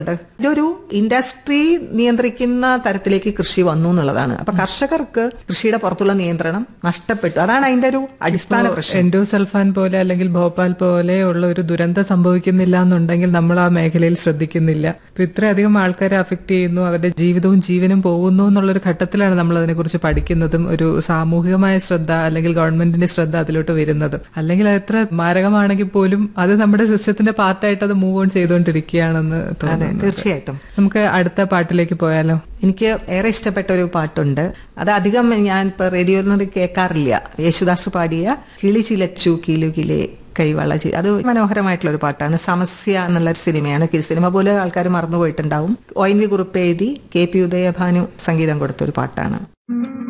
ഇതൊരു ഇൻഡസ്ട്രി നിയന്ത്രിക്കുന്ന തരത്തിലേക്ക് കൃഷി വന്നു എന്നുള്ളതാണ് അപ്പൊ കർഷകർക്ക് കൃഷിയുടെ പുറത്തുള്ള നിയന്ത്രണം നഷ്ടപ്പെട്ടു അതാണ് അതിന്റെ ഒരു അടിസ്ഥാന പ്രശ്നം എൻഡോസൾഫാൻ പോലെ അല്ലെങ്കിൽ ഭോപ്പാൽ പോലെയുള്ള ഒരു ദുരന്തം സംഭവിക്കുന്നില്ല എന്നുണ്ടെങ്കിൽ നമ്മൾ ആ മേഖലയിൽ ശ്രദ്ധിക്കുന്നില്ല ഇപ്പൊ ഇത്രയധികം ആൾക്കാരെ അഫക്ട് ചെയ്യുന്നു അവരുടെ ജീവിതവും ജീവനും പോകുന്നു എന്നുള്ളൊരു ഘട്ടത്തിലാണ് നമ്മൾ അതിനെക്കുറിച്ച് പഠിക്കുന്നതും ഒരു സാമൂഹികമായ ശ്രദ്ധ അല്ലെങ്കിൽ ഗവൺമെന്റിന്റെ ശ്രദ്ധ അതിലോട്ട് വരുന്നതും അല്ലെങ്കിൽ അത് എത്ര മാരകമാണെങ്കിൽ പോലും അത് നമ്മുടെ സിസ്റ്റത്തിന്റെ പാർട്ടായിട്ട് അത് മൂവ് ഓൺ ചെയ്തുകൊണ്ടിരിക്കുകയാണെന്ന് അതെ തോന്നുന്നു തീർച്ചയായിട്ടും നമുക്ക് അടുത്ത പാട്ടിലേക്ക് പോയാലോ എനിക്ക് ഏറെ ഇഷ്ടപ്പെട്ട ഒരു പാട്ടുണ്ട് അത് അധികം ഞാൻ ഇപ്പൊ റേഡിയോയിൽ കേൾക്കാറില്ല യേശുദാസ് പാടിയ കിളി ചിലച്ചു കിലു കിലേ കൈവള ചി അത് മനോഹരമായിട്ടുള്ള ഒരു പാട്ടാണ് സമസ്യ എന്നുള്ള ഒരു സിനിമയാണ് ഈ സിനിമ പോലെ ആൾക്കാർ മറന്നുപോയിട്ടുണ്ടാവും ഒ എൻ വി കുറിപ്പ് എഴുതി കെ പി ഉദയഭാനു സംഗീതം കൊടുത്ത ഒരു പാട്ടാണ്